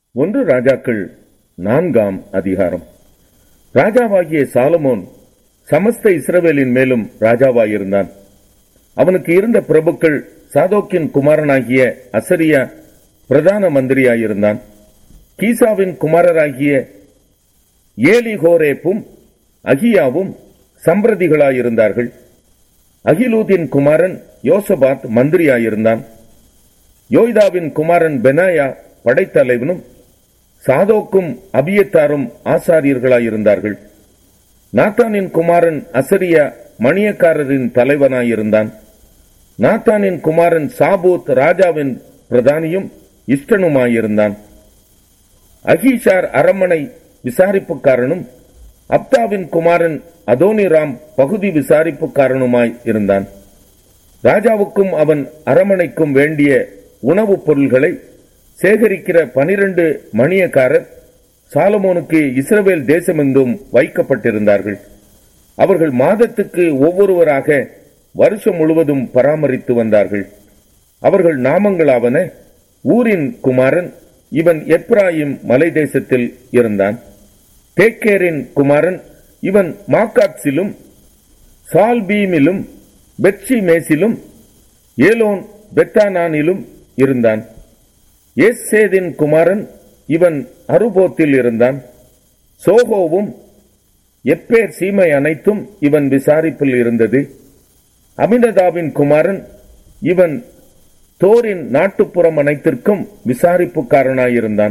ஒன்று ராஜாக்கள் நான்காம் அதிகாரம் ராஜாவாகிய சாலமோன் சமஸ்த இஸ்ரவேலின் மேலும் ராஜாவாயிருந்தான் அவனுக்கு இருந்த பிரபுக்கள் சாதோக்கின் குமாரனாகிய அசரியா பிரதான மந்திரியாயிருந்தான் கீசாவின் குமாரராகிய ஏலிகோரேப்பும் அகியாவும் சம்பிரதிகளாயிருந்தார்கள் அகிலூதின் குமாரன் யோசபாத் மந்திரியாயிருந்தான் யோய்தாவின் குமாரன் பெனாயா படைத்தலைவனும் சாதோக்கும் அபியத்தாரும் ஆசாரியர்களாயிருந்தார்கள் நாத்தானின் குமாரன் அசரியா மணியக்காரரின் தலைவனாயிருந்தான் நாத்தானின் குமாரன் சாபூத் ராஜாவின் பிரதானியும் இஷ்டனுமாயிருந்தான் அகீஷார் அரமனை விசாரிப்புக்காரனும் அப்தாவின் குமாரன் அதோனிராம் பகுதி விசாரிப்புக்காரனுமாய் இருந்தான் ராஜாவுக்கும் அவன் அரமனைக்கும் வேண்டிய உணவுப் பொருள்களை சேகரிக்கிற பனிரண்டு மணியக்காரர் சாலமோனுக்கு இஸ்ரவேல் தேசமெங்கும் வைக்கப்பட்டிருந்தார்கள் அவர்கள் மாதத்துக்கு ஒவ்வொருவராக வருஷம் முழுவதும் பராமரித்து வந்தார்கள் அவர்கள் நாமங்களாவன ஊரின் குமாரன் இவன் எப்ராயிம் மலை தேசத்தில் இருந்தான் தேக்கேரின் குமாரன் இவன் மாக்காட்சிலும் சால்பீமிலும் பெட்சி மேசிலும் ஏலோன் பெத்தானானிலும் இருந்தான் ஏசேதின் குமாரன் இவன் அருபோத்தில் இருந்தான் சோகோவும் எப்பேர் சீமை அனைத்தும் இவன் விசாரிப்பில் இருந்தது அமினதாவின் குமாரன் இவன் தோரின் நாட்டுப்புறம் அனைத்திற்கும் விசாரிப்புக்காரனாயிருந்தான்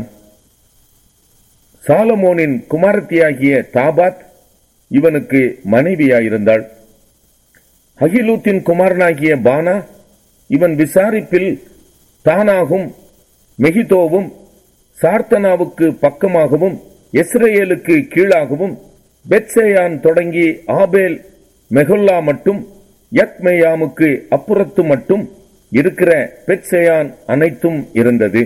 சாலமோனின் குமாரத்தியாகிய தாபாத் இவனுக்கு மனைவியாயிருந்தாள் அகிலூத்தின் குமாரனாகிய பானா இவன் விசாரிப்பில் தானாகும் மெகிதோவும் சார்த்தனாவுக்கு பக்கமாகவும் எஸ்ரேலுக்கு கீழாகவும் பெட்சேயான் தொடங்கி ஆபேல் மெகுல்லா மட்டும் யக்மேயாமுக்கு அப்புறத்து மட்டும் இருக்கிற பெட்சேயான் அனைத்தும் இருந்தது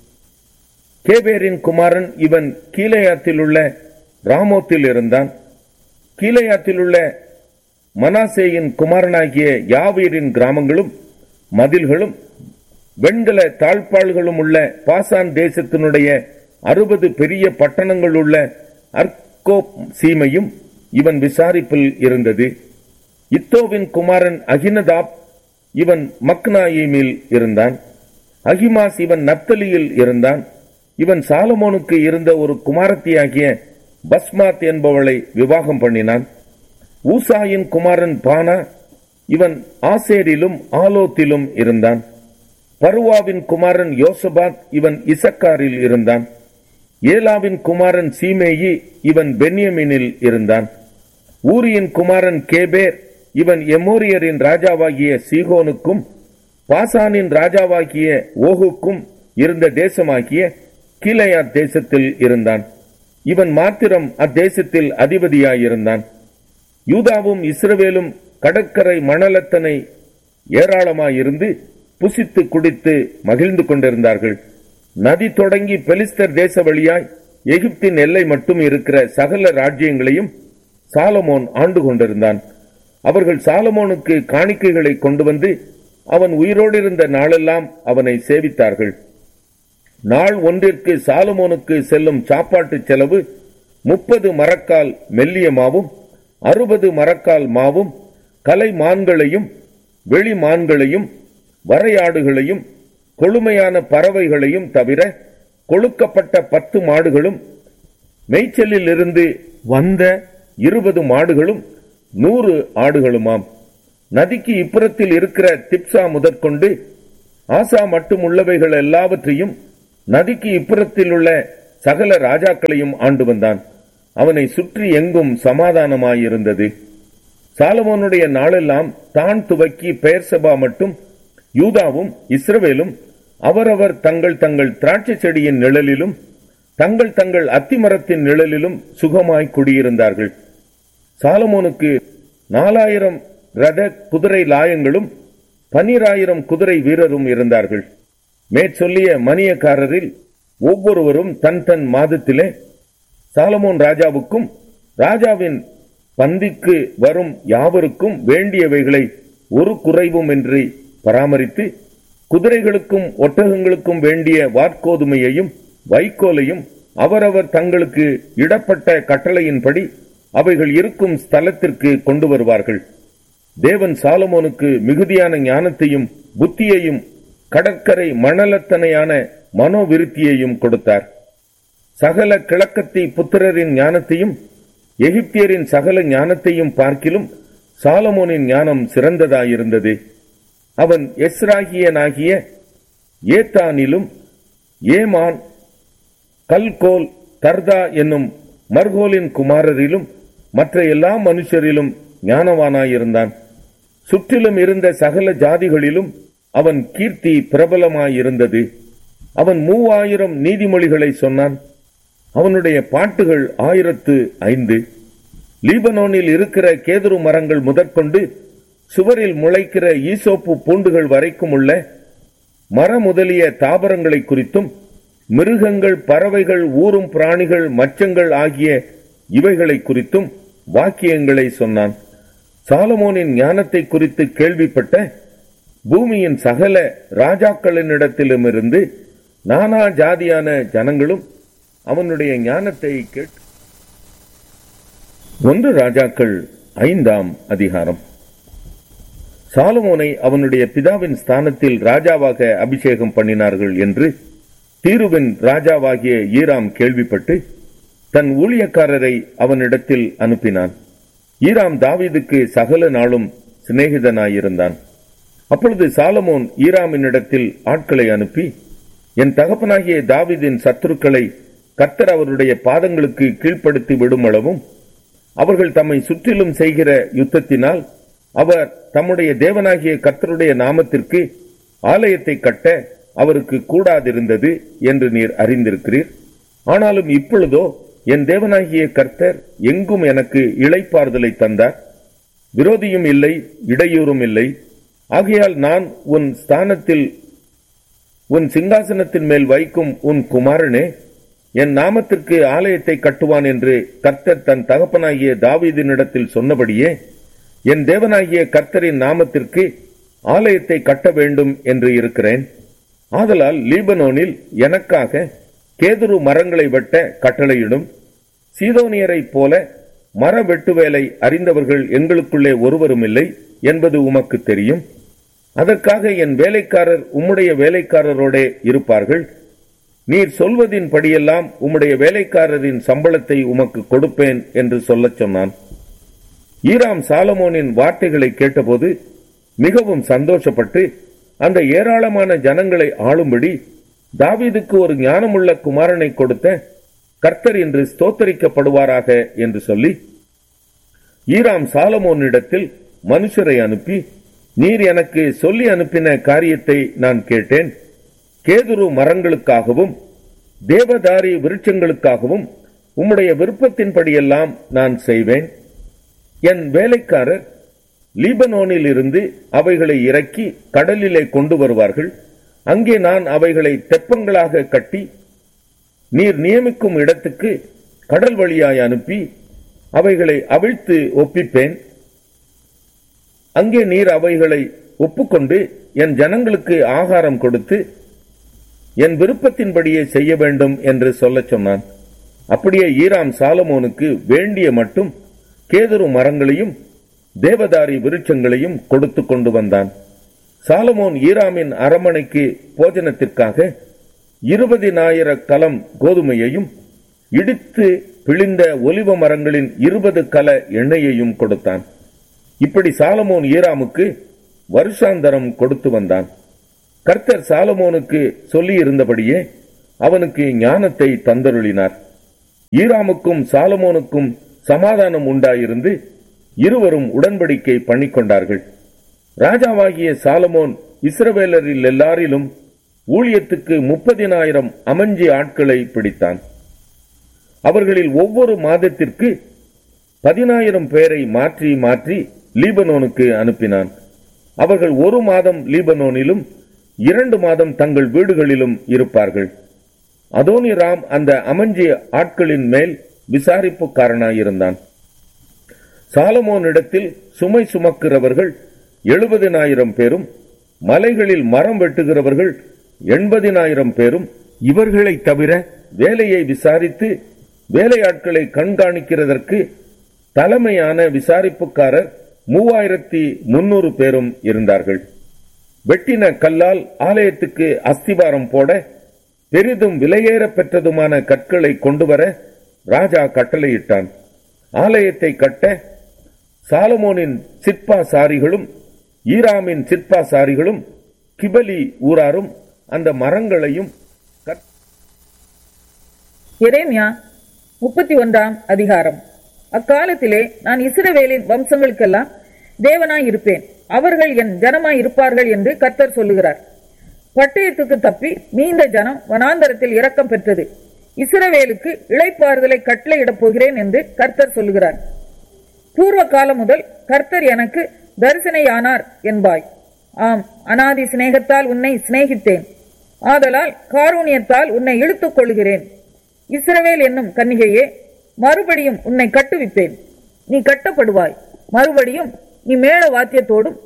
கேபேரின் குமாரன் இவன் கீழையாத்தில் உள்ள ராமோத்தில் இருந்தான் கீழையாத்தில் உள்ள மனாசேயின் குமாரனாகிய யாவீரின் கிராமங்களும் மதில்களும் வெண்கல தாழ்பாள்களும் உள்ள பாசான் தேசத்தினுடைய அறுபது பெரிய பட்டணங்கள் உள்ள அர்கோப் சீமையும் இவன் விசாரிப்பில் இருந்தது இத்தோவின் குமாரன் அகினதாப் இவன் மக்னாயிமில் இருந்தான் அகிமாஸ் இவன் நப்தலியில் இருந்தான் இவன் சாலமோனுக்கு இருந்த ஒரு குமாரத்தியாகிய பஸ்மாத் என்பவளை விவாகம் பண்ணினான் ஊசாயின் குமாரன் பானா இவன் ஆசேரிலும் ஆலோத்திலும் இருந்தான் பருவாவின் குமாரன் யோசபாத் இவன் இசக்காரில் இருந்தான் ஏலாவின் குமாரன் சீமேயி இவன் பென்யமினில் இருந்தான் ஊரியின் குமாரன் கேபேர் இவன் எமோரியரின் ராஜாவாகிய சீகோனுக்கும் பாசானின் ராஜாவாகிய ஓகுக்கும் இருந்த தேசமாகிய கீழையா தேசத்தில் இருந்தான் இவன் மாத்திரம் அத்தேசத்தில் அதிபதியாயிருந்தான் யூதாவும் இஸ்ரவேலும் கடற்கரை மணலத்தனை ஏராளமாயிருந்து புசித்து குடித்து மகிழ்ந்து கொண்டிருந்தார்கள் நதி தொடங்கி பெலிஸ்தர் தேச வழியாய் எகிப்தின் எல்லை மட்டும் இருக்கிற சகல ராஜ்யங்களையும் சாலமோன் ஆண்டு கொண்டிருந்தான் அவர்கள் சாலமோனுக்கு காணிக்கைகளை கொண்டு வந்து அவன் உயிரோடு இருந்த நாளெல்லாம் அவனை சேவித்தார்கள் நாள் ஒன்றிற்கு சாலமோனுக்கு செல்லும் சாப்பாட்டு செலவு முப்பது மரக்கால் மெல்லிய மாவும் அறுபது மரக்கால் மாவும் கலை மான்களையும் வெளி மான்களையும் வரையாடுகளையும் கொழுமையான பறவைகளையும் தவிர கொழுக்கப்பட்ட பத்து மாடுகளும் மேய்ச்சலில் இருந்து வந்த இருபது மாடுகளும் நூறு ஆடுகளுமாம் நதிக்கு இப்புறத்தில் இருக்கிற திப்சா முதற்கொண்டு ஆசா மட்டும் உள்ளவைகள் எல்லாவற்றையும் நதிக்கு இப்புறத்தில் உள்ள சகல ராஜாக்களையும் ஆண்டு வந்தான் அவனை சுற்றி எங்கும் சமாதானமாயிருந்தது சாலமோனுடைய நாளெல்லாம் தான் துவக்கி பெயர் சபா மட்டும் யூதாவும் இஸ்ரவேலும் அவரவர் தங்கள் தங்கள் திராட்சை செடியின் நிழலிலும் தங்கள் தங்கள் அத்திமரத்தின் நிழலிலும் சுகமாய் குடியிருந்தார்கள் சாலமோனுக்கு நாலாயிரம் ரத குதிரை லாயங்களும் பன்னிராயிரம் குதிரை வீரரும் இருந்தார்கள் மேற்சொல்லிய மணியக்காரரில் ஒவ்வொருவரும் தன் தன் மாதத்திலே சாலமோன் ராஜாவுக்கும் ராஜாவின் பந்திக்கு வரும் யாவருக்கும் வேண்டியவைகளை ஒரு குறைவுமின்றி பராமரித்து குதிரைகளுக்கும் ஒட்டகங்களுக்கும் வேண்டிய வாற்கோதுமையையும் வைக்கோலையும் அவரவர் தங்களுக்கு இடப்பட்ட கட்டளையின்படி அவைகள் இருக்கும் ஸ்தலத்திற்கு கொண்டு வருவார்கள் தேவன் சாலமோனுக்கு மிகுதியான ஞானத்தையும் புத்தியையும் கடற்கரை மணலத்தனையான மனோவிருத்தியையும் கொடுத்தார் சகல கிழக்கத்தி புத்திரரின் ஞானத்தையும் எகிப்தியரின் சகல ஞானத்தையும் பார்க்கிலும் சாலமோனின் ஞானம் சிறந்ததாயிருந்தது அவன் எஸ்ராகியனாகிய ஏத்தானிலும் ஏமான் கல்கோல் தர்தா என்னும் மர்கோலின் குமாரரிலும் மற்ற எல்லா மனுஷரிலும் ஞானவானாயிருந்தான் சுற்றிலும் இருந்த சகல ஜாதிகளிலும் அவன் கீர்த்தி பிரபலமாயிருந்தது அவன் மூவாயிரம் நீதிமொழிகளை சொன்னான் அவனுடைய பாட்டுகள் ஆயிரத்து ஐந்து லீபனோனில் இருக்கிற கேதுரு மரங்கள் முதற்கொண்டு சுவரில் முளைக்கிற ஈசோப்பு பூண்டுகள் வரைக்கும் உள்ள மர முதலிய தாவரங்களை குறித்தும் மிருகங்கள் பறவைகள் ஊரும் பிராணிகள் மச்சங்கள் ஆகிய இவைகளை குறித்தும் வாக்கியங்களை சொன்னான் சாலமோனின் ஞானத்தை குறித்து கேள்விப்பட்ட பூமியின் சகல ராஜாக்களினிடத்திலுமிருந்து நானா ஜாதியான ஜனங்களும் அவனுடைய ஞானத்தை கேட்டு ஒன்று ராஜாக்கள் ஐந்தாம் அதிகாரம் சாலமோனை அவனுடைய பிதாவின் ஸ்தானத்தில் ராஜாவாக அபிஷேகம் பண்ணினார்கள் என்று தீருவின் ராஜாவாகிய ஈராம் கேள்விப்பட்டு தன் ஊழியக்காரரை அவனிடத்தில் அனுப்பினான் ஈராம் தாவீதுக்கு சகல நாளும் சிநேகிதனாயிருந்தான் அப்பொழுது சாலமோன் ஈராமினிடத்தில் ஆட்களை அனுப்பி என் தகப்பனாகிய தாவீதின் சத்துருக்களை கர்த்தர் அவருடைய பாதங்களுக்கு கீழ்ப்படுத்தி விடும் அளவும் அவர்கள் தம்மை சுற்றிலும் செய்கிற யுத்தத்தினால் அவர் தம்முடைய தேவனாகிய கர்த்தருடைய நாமத்திற்கு ஆலயத்தை கட்ட அவருக்கு கூடாதிருந்தது என்று நீர் அறிந்திருக்கிறீர் ஆனாலும் இப்பொழுதோ என் தேவனாகிய கர்த்தர் எங்கும் எனக்கு இளைப்பாறுதலை தந்தார் விரோதியும் இல்லை இடையூறும் இல்லை ஆகையால் நான் உன் ஸ்தானத்தில் உன் சிங்காசனத்தின் மேல் வைக்கும் உன் குமாரனே என் நாமத்திற்கு ஆலயத்தை கட்டுவான் என்று கர்த்தர் தன் தகப்பனாகிய தாவீதினிடத்தில் சொன்னபடியே என் தேவனாகிய கர்த்தரின் நாமத்திற்கு ஆலயத்தை கட்ட வேண்டும் என்று இருக்கிறேன் ஆதலால் லீபனோனில் எனக்காக கேதுரு மரங்களை வெட்ட கட்டளையிடும் சீதோனியரைப் போல மர வெட்டு வேலை அறிந்தவர்கள் எங்களுக்குள்ளே ஒருவரும் இல்லை என்பது உமக்கு தெரியும் அதற்காக என் வேலைக்காரர் உம்முடைய வேலைக்காரரோடே இருப்பார்கள் நீர் சொல்வதின் படியெல்லாம் உம்முடைய வேலைக்காரரின் சம்பளத்தை உமக்கு கொடுப்பேன் என்று சொல்லச் சொன்னான் ஈராம் சாலமோனின் வார்த்தைகளை கேட்டபோது மிகவும் சந்தோஷப்பட்டு அந்த ஏராளமான ஜனங்களை ஆளும்படி தாவீதுக்கு ஒரு ஞானமுள்ள குமாரனை கொடுத்த கர்த்தர் என்று ஸ்தோத்தரிக்கப்படுவாராக என்று சொல்லி ஈராம் சாலமோனிடத்தில் மனுஷரை அனுப்பி நீர் எனக்கு சொல்லி அனுப்பின காரியத்தை நான் கேட்டேன் கேதுரு மரங்களுக்காகவும் தேவதாரி விருட்சங்களுக்காகவும் உம்முடைய விருப்பத்தின்படியெல்லாம் நான் செய்வேன் என் வேலைக்காரர் லீபனோனில் இருந்து அவைகளை இறக்கி கடலிலே கொண்டு வருவார்கள் அங்கே நான் அவைகளை தெப்பங்களாக கட்டி நீர் நியமிக்கும் இடத்துக்கு கடல் வழியாய் அனுப்பி அவைகளை அவிழ்த்து ஒப்பிப்பேன் அங்கே நீர் அவைகளை ஒப்புக்கொண்டு என் ஜனங்களுக்கு ஆகாரம் கொடுத்து என் விருப்பத்தின்படியே செய்ய வேண்டும் என்று சொல்லச் சொன்னான் அப்படியே ஈராம் சாலமோனுக்கு வேண்டிய மட்டும் கேதுரு மரங்களையும் தேவதாரி விருட்சங்களையும் கொடுத்து கொண்டு வந்தான் சாலமோன் ஈராமின் அரமனைக்கு போஜனத்திற்காக இருபதினாயிர கலம் கோதுமையையும் இடித்து பிழிந்த ஒலிவ மரங்களின் இருபது கல எண்ணெயையும் கொடுத்தான் இப்படி சாலமோன் ஈராமுக்கு வருஷாந்தரம் கொடுத்து வந்தான் கர்த்தர் சாலமோனுக்கு சொல்லி இருந்தபடியே அவனுக்கு ஞானத்தை தந்தருளினார் ஈராமுக்கும் சாலமோனுக்கும் சமாதானம் உண்டாயிருந்து இருவரும் உடன்படிக்கை பண்ணிக்கொண்டார்கள் ராஜாவாகிய சாலமோன் இஸ்ரவேலரில் எல்லாரிலும் ஊழியத்துக்கு முப்பதினாயிரம் அமஞ்சி ஆட்களை பிடித்தான் அவர்களில் ஒவ்வொரு மாதத்திற்கு பதினாயிரம் பேரை மாற்றி மாற்றி லீபனோனுக்கு அனுப்பினான் அவர்கள் ஒரு மாதம் லீபனோனிலும் இரண்டு மாதம் தங்கள் வீடுகளிலும் இருப்பார்கள் அதோனி ராம் அந்த அமஞ்சி ஆட்களின் மேல் விசாரிப்புக்காரனாயிருந்தான் சாலமோனிடத்தில் சுமை சுமக்கிறவர்கள் எழுபதினாயிரம் பேரும் மலைகளில் மரம் வெட்டுகிறவர்கள் எண்பதினாயிரம் பேரும் இவர்களைத் தவிர வேலையை விசாரித்து வேலையாட்களை கண்காணிக்கிறதற்கு தலைமையான விசாரிப்புக்காரர் மூவாயிரத்தி முன்னூறு பேரும் இருந்தார்கள் வெட்டின கல்லால் ஆலயத்துக்கு அஸ்திவாரம் போட பெரிதும் விலையேற பெற்றதுமான கற்களை கொண்டுவர ராஜா கட்டளையிட்டான் ஆலயத்தை கட்ட சாலமோனின் சிற்பாசாரிகளும் ஈராமின் சிற்பாசாரிகளும் கிபலி ஊராரும் அந்த மரங்களையும் கற்- எரேமியா முப்பத்தி ஒன்றாம் அதிகாரம் அக்காலத்திலே நான் இஸ்ரவேலின் வம்சங்களுக்கெல்லாம் தேவனாய் இருப்பேன் அவர்கள் என் ஜனமாய் இருப்பார்கள் என்று கர்த்தர் சொல்லுகிறார் பட்டயத்துக்கு தப்பி மீந்த ஜனம் வனாந்தரத்தில் இரக்கம் பெற்றது இஸ்ரவேலுக்கு இளைப்பாறுதலை கட்டளையிடப் போகிறேன் என்று கர்த்தர் சொல்லுகிறார் பூர்வ காலம் முதல் கர்த்தர் எனக்கு தரிசனையானார் என்பாய் ஆம் அனாதி சிநேகத்தால் உன்னை சிநேகித்தேன் ஆதலால் காரூணியத்தால் உன்னை இழுத்துக் கொள்கிறேன் இஸ்ரவேல் என்னும் கன்னிகையே மறுபடியும் உன்னை கட்டுவிப்பேன் நீ கட்டப்படுவாய் மறுபடியும் நீ மேள வாத்தியத்தோடும்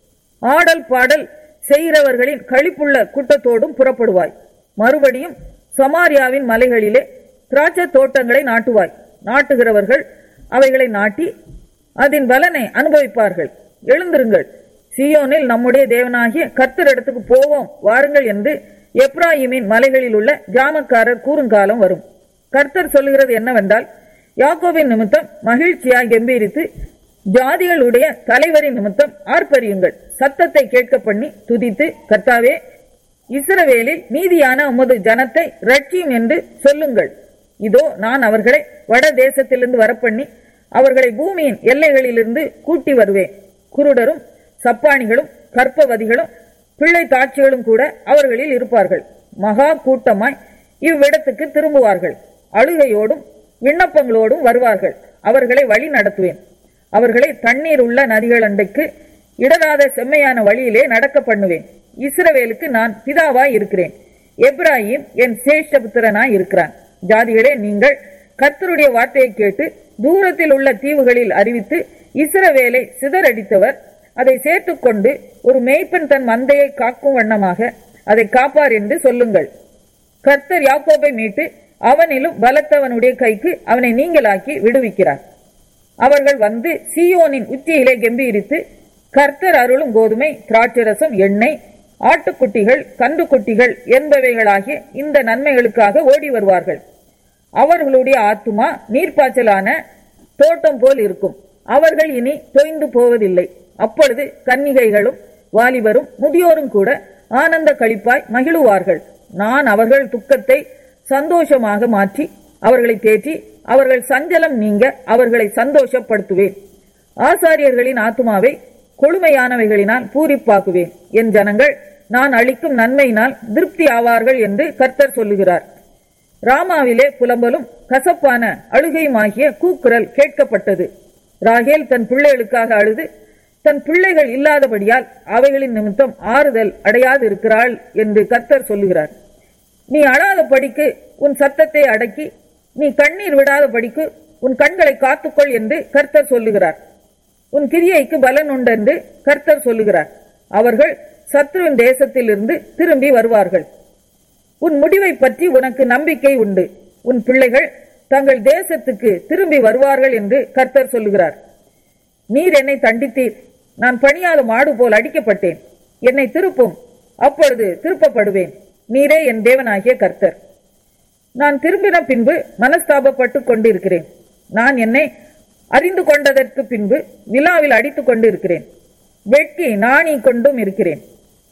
ஆடல் பாடல் செய்கிறவர்களின் களிப்புள்ள கூட்டத்தோடும் புறப்படுவாய் மறுபடியும் சமாரியாவின் மலைகளிலே திராட்சை தோட்டங்களை நாட்டுவாய் நாட்டுகிறவர்கள் அவைகளை நாட்டி அதன் பலனை அனுபவிப்பார்கள் எழுந்திருங்கள் சீயோனில் நம்முடைய தேவனாகிய கர்த்தரிடத்துக்கு போவோம் வாருங்கள் என்று எப்ராயிமின் மலைகளில் உள்ள ஜாமக்காரர் கூறுங்காலம் வரும் கர்த்தர் சொல்லுகிறது என்னவென்றால் யாக்கோபின் நிமித்தம் மகிழ்ச்சியாய் கம்பீரித்து ஜாதிகளுடைய தலைவரின் நிமித்தம் ஆர்ப்பரியுங்கள் சத்தத்தை கேட்க பண்ணி துதித்து கர்த்தாவே இஸ்ரவேலில் மீதியான உமது ஜனத்தை ரட்சியும் என்று சொல்லுங்கள் இதோ நான் அவர்களை வட தேசத்திலிருந்து வரப்பண்ணி அவர்களை பூமியின் எல்லைகளிலிருந்து கூட்டி வருவேன் குருடரும் சப்பானிகளும் கற்பவதிகளும் பிள்ளை தாட்சிகளும் கூட அவர்களில் இருப்பார்கள் மகா கூட்டமாய் இவ்விடத்துக்கு திரும்புவார்கள் அழுகையோடும் விண்ணப்பங்களோடும் வருவார்கள் அவர்களை வழி நடத்துவேன் அவர்களை தண்ணீர் உள்ள நதிகள் அண்டைக்கு இடராத செம்மையான வழியிலே நடக்க பண்ணுவேன் இஸ்ரவேலுக்கு நான் பிதாவாய் இருக்கிறேன் எப்ராஹிம் என் சேஷ்டபுத்திரனாய் இருக்கிறான் ஜாதிகளே நீங்கள் கர்த்தருடைய வார்த்தையை கேட்டு தூரத்தில் உள்ள தீவுகளில் அறிவித்து இஸ்ரவேலை சிதறடித்தவர் அதை சேர்த்துக்கொண்டு ஒரு மேய்ப்பன் தன் மந்தையை காக்கும் வண்ணமாக அதை காப்பார் என்று சொல்லுங்கள் கர்த்தர் யாக்கோபை மீட்டு அவனிலும் பலத்தவனுடைய கைக்கு அவனை நீங்களாக்கி விடுவிக்கிறார் அவர்கள் வந்து சீயோனின் உச்சியிலே கம்பீரித்து கர்த்தர் அருளும் கோதுமை திராட்சரசம் எண்ணெய் ஆட்டுக்குட்டிகள் கன்றுக்குட்டிகள் என்பவைகளாகிய இந்த நன்மைகளுக்காக ஓடி வருவார்கள் அவர்களுடைய ஆத்துமா நீர்ப்பாய்ச்சலான தோட்டம் போல் இருக்கும் அவர்கள் இனி தொய்ந்து போவதில்லை அப்பொழுது கன்னிகைகளும் வாலிபரும் முதியோரும் கூட ஆனந்த களிப்பாய் மகிழுவார்கள் நான் அவர்கள் துக்கத்தை சந்தோஷமாக மாற்றி அவர்களை தேற்றி அவர்கள் சஞ்சலம் நீங்க அவர்களை சந்தோஷப்படுத்துவேன் ஆசாரியர்களின் ஆத்துமாவை கொழுமையானவைகளினால் பூரிப்பாக்குவேன் என் ஜனங்கள் நான் அளிக்கும் நன்மையினால் திருப்தி ஆவார்கள் என்று கர்த்தர் சொல்லுகிறார் ராமாவிலே புலம்பலும் கசப்பான அழுகையுமாகிய கூக்குரல் கேட்கப்பட்டது ராகேல் தன் பிள்ளைகளுக்காக அழுது தன் பிள்ளைகள் இல்லாதபடியால் அவைகளின் நிமித்தம் ஆறுதல் அடையாது இருக்கிறாள் என்று கர்த்தர் சொல்லுகிறார் நீ அழாத படிக்கு உன் சத்தத்தை அடக்கி நீ கண்ணீர் விடாத படிக்கு உன் கண்களை காத்துக்கொள் என்று கர்த்தர் சொல்லுகிறார் உன் கிரியைக்கு பலன் உண்டென்று கர்த்தர் சொல்லுகிறார் அவர்கள் சத்ருவின் தேசத்திலிருந்து திரும்பி வருவார்கள் உன் முடிவை பற்றி உனக்கு நம்பிக்கை உண்டு உன் பிள்ளைகள் தங்கள் தேசத்துக்கு திரும்பி வருவார்கள் என்று கர்த்தர் சொல்லுகிறார் நீர் என்னை தண்டித்தீர் நான் பணியாத மாடு போல் அடிக்கப்பட்டேன் என்னை திருப்பும் அப்பொழுது திருப்பப்படுவேன் நீரே என் தேவனாகிய கர்த்தர் நான் திரும்பின பின்பு மனஸ்தாபப்பட்டுக் கொண்டிருக்கிறேன் நான் என்னை அறிந்து கொண்டதற்கு பின்பு விழாவில் அடித்துக் கொண்டிருக்கிறேன் வெட்கி நாணி கொண்டும் இருக்கிறேன்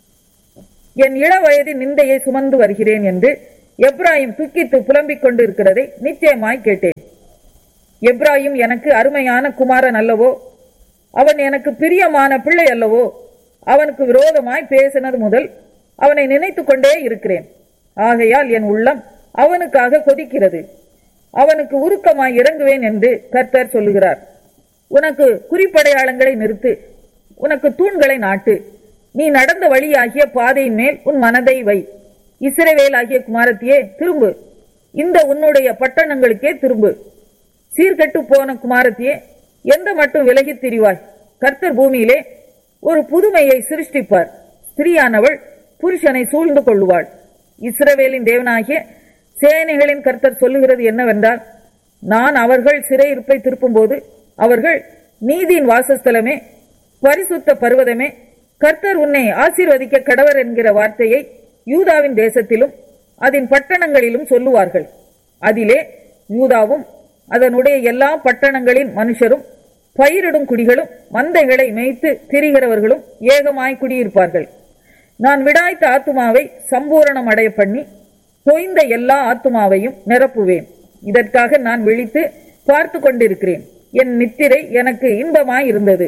என் இள வயதின் நிந்தையை சுமந்து வருகிறேன் என்று எப்ராஹிம் துக்கித்து புலம்பிக் கொண்டிருக்கிறதை நிச்சயமாய் கேட்டேன் எப்ராஹிம் எனக்கு அருமையான குமாரன் அல்லவோ அவன் எனக்கு பிரியமான பிள்ளை அல்லவோ அவனுக்கு விரோதமாய் பேசினது முதல் அவனை நினைத்துக் கொண்டே இருக்கிறேன் ஆகையால் என் உள்ளம் அவனுக்காக கொதிக்கிறது அவனுக்கு உருக்கமாய் இறங்குவேன் என்று கர்த்தர் சொல்லுகிறார் உனக்கு குறிப்படையாளங்களை நிறுத்து உனக்கு தூண்களை நாட்டு நீ நடந்த வழியாகிய பாதையின் மேல் உன் மனதை வை இஸ்ரவேல் ஆகிய குமாரத்தியே திரும்பு இந்த உன்னுடைய பட்டணங்களுக்கே திரும்பு சீர்கெட்டு போன குமாரத்தியே எந்த மட்டும் விலகித் திரிவாய் கர்த்தர் பூமியிலே ஒரு புதுமையை சிருஷ்டிப்பார் ஸ்திரீயானவள் புருஷனை சூழ்ந்து கொள்ளுவாள் இஸ்ரவேலின் தேவனாகிய சேனைகளின் கர்த்தர் சொல்லுகிறது என்னவென்றால் நான் அவர்கள் சிறையிருப்பை திருப்பும்போது அவர்கள் நீதியின் வாசஸ்தலமே பரிசுத்த பர்வதமே கர்த்தர் உன்னை ஆசீர்வதிக்க கடவர் என்கிற வார்த்தையை யூதாவின் தேசத்திலும் அதன் பட்டணங்களிலும் சொல்லுவார்கள் அதிலே யூதாவும் அதனுடைய எல்லா பட்டணங்களின் மனுஷரும் பயிரிடும் குடிகளும் மந்தைகளை மேய்த்து திரிகிறவர்களும் ஏகமாய் குடியிருப்பார்கள் நான் விடாய்த்த ஆத்துமாவை சம்பூரணம் அடைய பண்ணி தொய்ந்த எல்லா ஆத்துமாவையும் நிரப்புவேன் இதற்காக நான் விழித்து பார்த்து கொண்டிருக்கிறேன் என் நித்திரை எனக்கு இன்பமாய் இருந்தது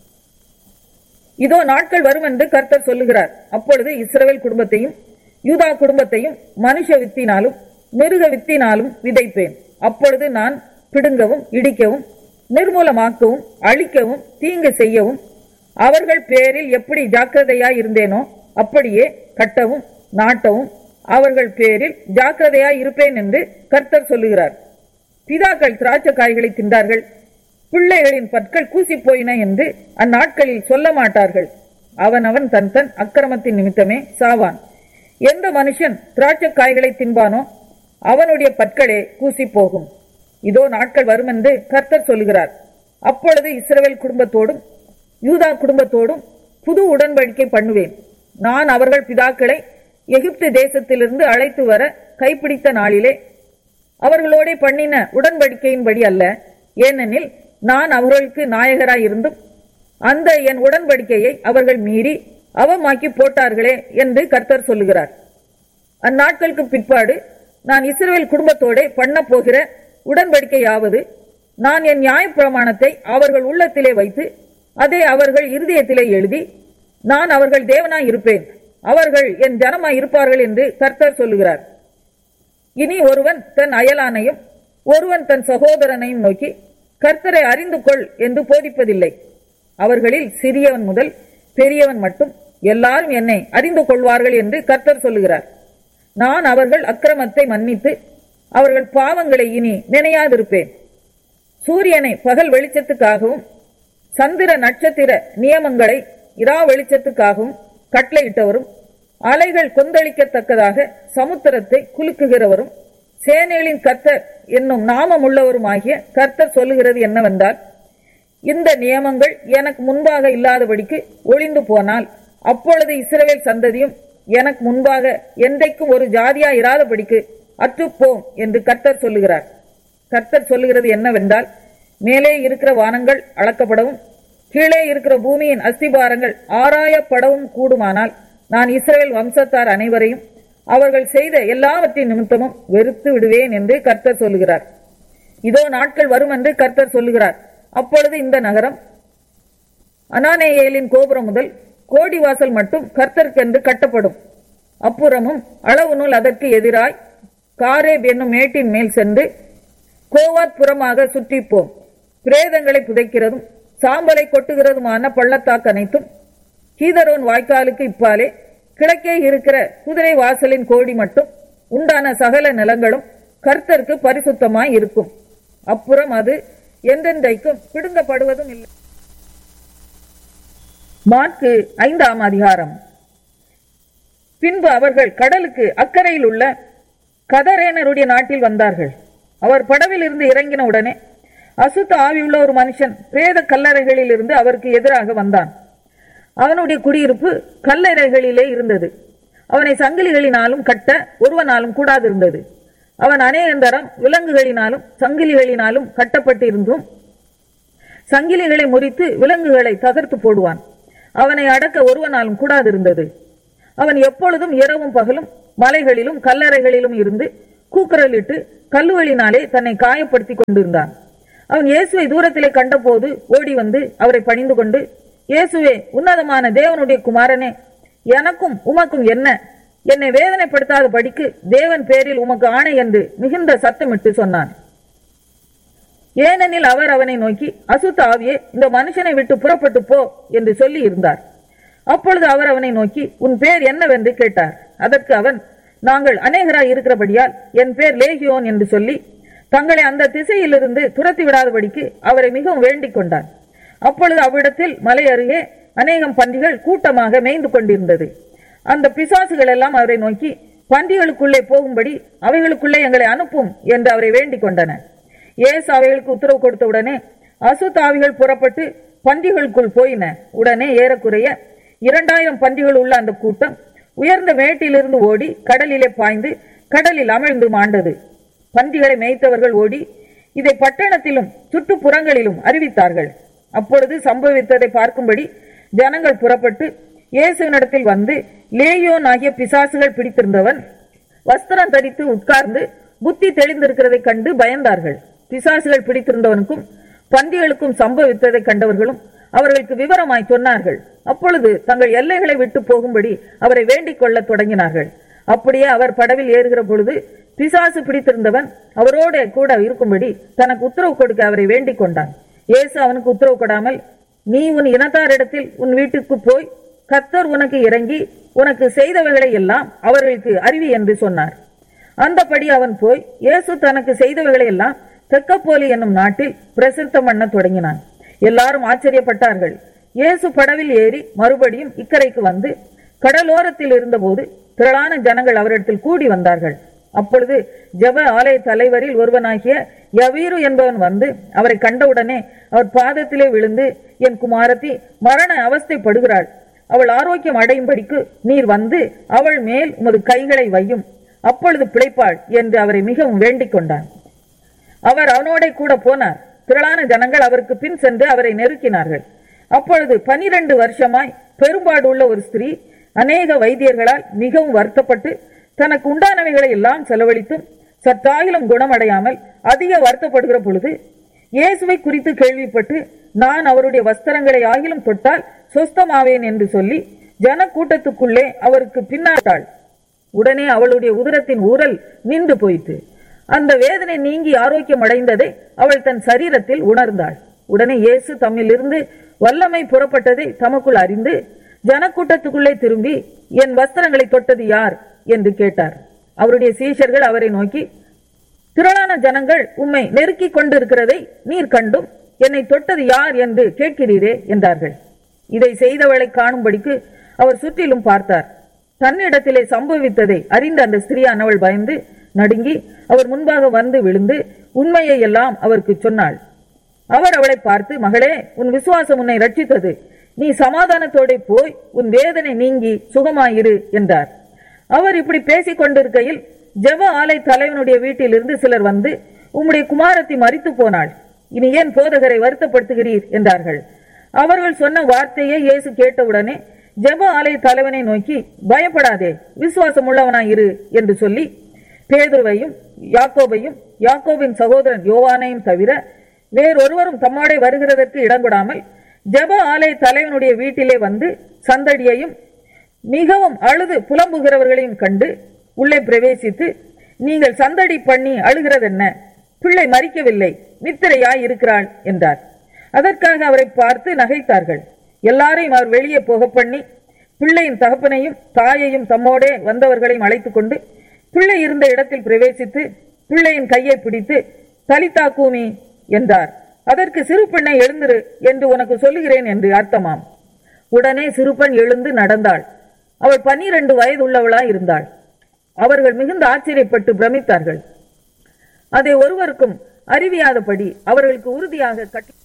இதோ நாட்கள் வரும் என்று கர்த்தர் சொல்லுகிறார் அப்பொழுது இஸ்ரவேல் குடும்பத்தையும் யூதா குடும்பத்தையும் மனுஷ வித்தினாலும் மிருக வித்தினாலும் விதைப்பேன் அப்பொழுது நான் பிடுங்கவும் இடிக்கவும் நிர்மூலமாக்கவும் அழிக்கவும் தீங்கு செய்யவும் அவர்கள் பேரில் எப்படி ஜாக்கிரதையாய் இருந்தேனோ அப்படியே கட்டவும் நாட்டவும் அவர்கள் பேரில் ஜாக்கிரதையாய் இருப்பேன் என்று கர்த்தர் சொல்லுகிறார் பிதாக்கள் திராட்சை காய்களை தின்றார்கள் பிள்ளைகளின் பற்கள் கூசி போயின என்று அந்நாட்களில் சொல்ல மாட்டார்கள் அவன் அவன் தன் தன் அக்கிரமத்தின் நிமித்தமே சாவான் எந்த மனுஷன் திராட்சை காய்களை தின்பானோ அவனுடைய பற்களே கூசி போகும் இதோ நாட்கள் வரும் என்று கர்த்தர் சொல்லுகிறார் அப்பொழுது இஸ்ரவேல் குடும்பத்தோடும் யூதா குடும்பத்தோடும் புது உடன்படிக்கை பண்ணுவேன் நான் அவர்கள் பிதாக்களை எகிப்து தேசத்திலிருந்து அழைத்து வர கைப்பிடித்த நாளிலே அவர்களோடே பண்ணின உடன்படிக்கையின்படி அல்ல ஏனெனில் நான் அவர்களுக்கு நாயகராய் இருந்தும் அந்த என் உடன்படிக்கையை அவர்கள் மீறி அவமாக்கி போட்டார்களே என்று கர்த்தர் சொல்லுகிறார் அந்நாட்களுக்கு பிற்பாடு நான் இஸ்ரவேல் குடும்பத்தோடே பண்ண போகிற உடன்படிக்கையாவது நான் என் நியாயப்பிரமாணத்தை அவர்கள் உள்ளத்திலே வைத்து அதை அவர்கள் இருதயத்திலே எழுதி நான் அவர்கள் தேவனாய் இருப்பேன் அவர்கள் என் ஜனமாய் இருப்பார்கள் என்று கர்த்தர் சொல்லுகிறார் இனி ஒருவன் தன் அயலானையும் ஒருவன் தன் சகோதரனையும் நோக்கி கர்த்தரை அறிந்து கொள் என்று போதிப்பதில்லை அவர்களில் சிறியவன் முதல் பெரியவன் மட்டும் எல்லாரும் என்னை அறிந்து கொள்வார்கள் என்று கர்த்தர் சொல்லுகிறார் நான் அவர்கள் அக்கிரமத்தை மன்னித்து அவர்கள் பாவங்களை இனி நினையாதிருப்பேன் சூரியனை பகல் வெளிச்சத்துக்காகவும் சந்திர நட்சத்திர நியமங்களை இரா வெளிச்சத்துக்காகவும் கட்டளையிட்டவரும் அலைகள் கொந்தளிக்கத்தக்கதாக சமுத்திரத்தை குலுக்குகிறவரும் சேனைகளின் கர்த்தர் என்னும் நாமம் உள்ளவருமாகிய கர்த்தர் சொல்லுகிறது என்னவென்றால் இந்த நியமங்கள் எனக்கு முன்பாக இல்லாதபடிக்கு ஒளிந்து போனால் அப்பொழுது இஸ்ரவேல் சந்ததியும் எனக்கு முன்பாக என்றைக்கும் ஒரு ஜாதியா இராதபடிக்கு அற்றுப்போம் என்று கர்த்தர் சொல்லுகிறார் கர்த்தர் சொல்லுகிறது என்னவென்றால் மேலே இருக்கிற வானங்கள் அளக்கப்படவும் கீழே இருக்கிற பூமியின் அஸ்திபாரங்கள் ஆராயப்படவும் கூடுமானால் நான் இஸ்ரவேல் வம்சத்தார் அனைவரையும் அவர்கள் செய்த எல்லாவற்றின் நிமித்தமும் வெறுத்து விடுவேன் என்று கர்த்தர் சொல்லுகிறார் இதோ நாட்கள் வரும் என்று கர்த்தர் சொல்லுகிறார் அப்பொழுது இந்த நகரம் அனானேயேலின் கோபுரம் முதல் கோடிவாசல் மட்டும் கர்த்தருக்கென்று கட்டப்படும் அப்புறமும் அளவு நூல் அதற்கு எதிராய் காரேப் என்னும் மேட்டின் மேல் சென்று கோவாத் புறமாக சுற்றிப்போம் பிரேதங்களை புதைக்கிறதும் சாம்பலை கொட்டுகிறதுமான பள்ளத்தாக்கு அனைத்தும் கீதரோன் வாய்க்காலுக்கு இப்பாலே கிழக்கே இருக்கிற குதிரை வாசலின் கோடி மட்டும் உண்டான சகல நிலங்களும் கர்த்தருக்கு பரிசுத்தமாய் இருக்கும் அப்புறம் அது என்றென்றைக்கும் பிடுங்கப்படுவதும் இல்லை மார்க்கு ஐந்தாம் அதிகாரம் பின்பு அவர்கள் கடலுக்கு அக்கறையில் உள்ள கதரேனருடைய நாட்டில் வந்தார்கள் அவர் படவில் இருந்து இறங்கின உடனே அசுத்த ஆவியுள்ள ஒரு மனுஷன் பிரேத கல்லறைகளில் இருந்து அவருக்கு எதிராக வந்தான் அவனுடைய குடியிருப்பு கல்லறைகளிலே இருந்தது அவனை சங்கிலிகளினாலும் கட்ட ஒருவனாலும் கூடாதிருந்தது அவன் அநேகந்தரம் விலங்குகளினாலும் சங்கிலிகளினாலும் கட்டப்பட்டிருந்தும் சங்கிலிகளை முறித்து விலங்குகளை தகர்த்து போடுவான் அவனை அடக்க ஒருவனாலும் கூடாதிருந்தது அவன் எப்பொழுதும் இரவும் பகலும் மலைகளிலும் கல்லறைகளிலும் இருந்து கூக்குரலிட்டு கல்லுகளினாலே தன்னை காயப்படுத்தி கொண்டிருந்தான் அவன் இயேசுவை தூரத்திலே கண்டபோது ஓடி வந்து அவரை பணிந்து கொண்டு இயேசுவே உன்னதமான தேவனுடைய குமாரனே எனக்கும் உமக்கும் என்ன என்னை வேதனைப்படுத்தாத படிக்கு தேவன் பேரில் உமக்கு ஆணை என்று மிகுந்த சத்தமிட்டு சொன்னான் ஏனெனில் அவர் அவனை நோக்கி அசுத்த ஆவியே இந்த மனுஷனை விட்டு புறப்பட்டு போ என்று சொல்லி இருந்தார் அப்பொழுது அவர் அவனை நோக்கி உன் பேர் என்னவென்று கேட்டார் அதற்கு அவன் நாங்கள் அநேகராய் இருக்கிறபடியால் என் பேர் லேகியோன் என்று சொல்லி தங்களை அந்த திசையிலிருந்து துரத்தி விடாதபடிக்கு அவரை மிகவும் வேண்டிக் கொண்டான் அப்பொழுது அவ்விடத்தில் மலை அருகே அநேகம் பன்றிகள் கூட்டமாக மேய்ந்து கொண்டிருந்தது அந்த பிசாசுகள் எல்லாம் அவரை நோக்கி பன்றிகளுக்குள்ளே போகும்படி அவைகளுக்குள்ளே எங்களை அனுப்பும் என்று அவரை வேண்டிக் கொண்டன இயேசு அவைகளுக்கு உத்தரவு கொடுத்தவுடனே அசுத்தாவிகள் புறப்பட்டு பன்றிகளுக்குள் போயின உடனே ஏறக்குறைய இரண்டாயிரம் பன்றிகள் உள்ள அந்த கூட்டம் உயர்ந்த மேட்டிலிருந்து ஓடி கடலிலே பாய்ந்து கடலில் அமிழ்ந்து மாண்டது பன்றிகளை மேய்த்தவர்கள் ஓடி இதை பட்டணத்திலும் சுற்றுப்புறங்களிலும் அறிவித்தார்கள் அப்பொழுது சம்பவித்ததை பார்க்கும்படி ஜனங்கள் புறப்பட்டு இயேசுவினிடத்தில் வந்து லேயோன் ஆகிய பிசாசுகள் பிடித்திருந்தவன் வஸ்திரம் தரித்து உட்கார்ந்து புத்தி தெளிந்திருக்கிறதை கண்டு பயந்தார்கள் பிசாசுகள் பிடித்திருந்தவனுக்கும் பன்றிகளுக்கும் சம்பவித்ததை கண்டவர்களும் அவர்களுக்கு விவரமாய் சொன்னார்கள் அப்பொழுது தங்கள் எல்லைகளை விட்டு போகும்படி அவரை வேண்டிக் கொள்ளத் தொடங்கினார்கள் அப்படியே அவர் படவில் ஏறுகிற பொழுது பிசாசு பிடித்திருந்தவன் அவரோட கூட இருக்கும்படி தனக்கு உத்தரவு கொடுக்க அவரை வேண்டிக் கொண்டான் இயேசு அவனுக்கு உத்தரவு கொடாமல் நீ உன் இனத்தாரிடத்தில் உன் வீட்டுக்கு போய் கர்த்தர் உனக்கு இறங்கி உனக்கு செய்தவைகளை எல்லாம் அவர்களுக்கு அறிவி என்று சொன்னார் அந்தபடி அவன் போய் இயேசு தனக்கு செய்தவைகளை எல்லாம் தெக்கப்போலி என்னும் நாட்டில் பிரசித்தம் பண்ண தொடங்கினான் எல்லாரும் ஆச்சரியப்பட்டார்கள் இயேசு படவில் ஏறி மறுபடியும் இக்கரைக்கு வந்து கடலோரத்தில் இருந்தபோது திரளான ஜனங்கள் அவரிடத்தில் கூடி வந்தார்கள் அப்பொழுது ஜெப ஆலய தலைவரில் ஒருவனாகிய யவீரு என்பவன் வந்து அவரை கண்டவுடனே அவர் பாதத்திலே விழுந்து என் குமாரத்தி மரண அவஸ்தைப்படுகிறாள் அவள் ஆரோக்கியம் அடையும்படிக்கு நீர் வந்து அவள் மேல் உமது கைகளை வையும் அப்பொழுது பிழைப்பாள் என்று அவரை மிகவும் வேண்டிக் கொண்டான் அவர் அவனோட கூட போனார் திரளான ஜனங்கள் அவருக்கு பின் சென்று அவரை நெருக்கினார்கள் அப்பொழுது பனிரெண்டு வருஷமாய் பெரும்பாடு உள்ள ஒரு ஸ்திரீ அநேக வைத்தியர்களால் மிகவும் வருத்தப்பட்டு தனக்கு உண்டானவைகளை எல்லாம் செலவழித்தும் சற்றாயிலும் குணமடையாமல் அதிக வருத்தப்படுகிற பொழுது இயேசுவை குறித்து கேள்விப்பட்டு நான் அவருடைய வஸ்திரங்களை ஆகிலும் தொட்டால் சொஸ்தமாவேன் என்று சொல்லி ஜன கூட்டத்துக்குள்ளே அவருக்கு பின்னாட்டாள் உடனே அவளுடைய உதரத்தின் ஊரல் நின்று போயிற்று அந்த வேதனை நீங்கி ஆரோக்கியம் அடைந்ததை அவள் தன் சரீரத்தில் உணர்ந்தாள் உடனே இயேசு தம்மிலிருந்து வல்லமை புறப்பட்டதை தமக்குள் அறிந்து ஜனக்கூட்டத்துக்குள்ளே திரும்பி என் வஸ்திரங்களை தொட்டது யார் என்று கேட்டார் அவருடைய சீஷர்கள் அவரை நோக்கி திரளான ஜனங்கள் உம்மை நெருக்கிக் கொண்டிருக்கிறதை நீர் கண்டும் என்னை தொட்டது யார் என்று கேட்கிறீரே என்றார்கள் இதை செய்தவளை காணும்படிக்கு அவர் சுற்றிலும் பார்த்தார் தன்னிடத்திலே சம்பவித்ததை அறிந்த அந்த ஸ்திரீயானவள் பயந்து நடுங்கி அவர் முன்பாக வந்து விழுந்து உண்மையை எல்லாம் அவருக்கு சொன்னாள் அவர் அவளை பார்த்து மகளே உன் விசுவாசம் உன்னை ரட்சித்தது நீ சமாதானத்தோட போய் உன் வேதனை நீங்கி சுகமாயிரு என்றார் அவர் இப்படி பேசிக் கொண்டிருக்கையில் ஜெப ஆலை தலைவனுடைய வீட்டிலிருந்து சிலர் வந்து உம்முடைய குமாரத்தி மறித்து போனாள் இனி ஏன் போதகரை வருத்தப்படுத்துகிறீர் என்றார்கள் அவர்கள் சொன்ன வார்த்தையை இயேசு கேட்டவுடனே ஜெப ஆலய தலைவனை நோக்கி பயப்படாதே விசுவாசம் உள்ளவனாய் இரு என்று சொல்லி பேதுருவையும் யாக்கோபையும் யாக்கோபின் சகோதரன் யோவானையும் தவிர வேறொருவரும் தம்மாடே வருகிறதற்கு இடங்கொடாமல் ஜெப ஆலய தலைவனுடைய வீட்டிலே வந்து சந்தடியையும் மிகவும் அழுது புலம்புகிறவர்களையும் கண்டு உள்ளே பிரவேசித்து நீங்கள் சந்தடி பண்ணி அழுகிறதென்ன பிள்ளை மறிக்கவில்லை நித்திரையாய் இருக்கிறாள் என்றார் அதற்காக அவரை பார்த்து நகைத்தார்கள் எல்லாரையும் அவர் வெளியே போக பண்ணி பிள்ளையின் தகப்பனையும் தாயையும் தம்மோடே வந்தவர்களையும் அழைத்துக் கொண்டு பிள்ளை இருந்த இடத்தில் பிரவேசித்து பிள்ளையின் கையை பிடித்து தலிதா கூமி என்றார் அதற்கு சிறு பெண்ணை எழுந்திரு என்று உனக்கு சொல்லுகிறேன் என்று அர்த்தமாம் உடனே சிறுபெண் எழுந்து நடந்தாள் அவள் பன்னிரண்டு வயது உள்ளவளாய் இருந்தாள் அவர்கள் மிகுந்த ஆச்சரியப்பட்டு பிரமித்தார்கள் அதை ஒருவருக்கும் அறிவியாதபடி அவர்களுக்கு உறுதியாக கட்டி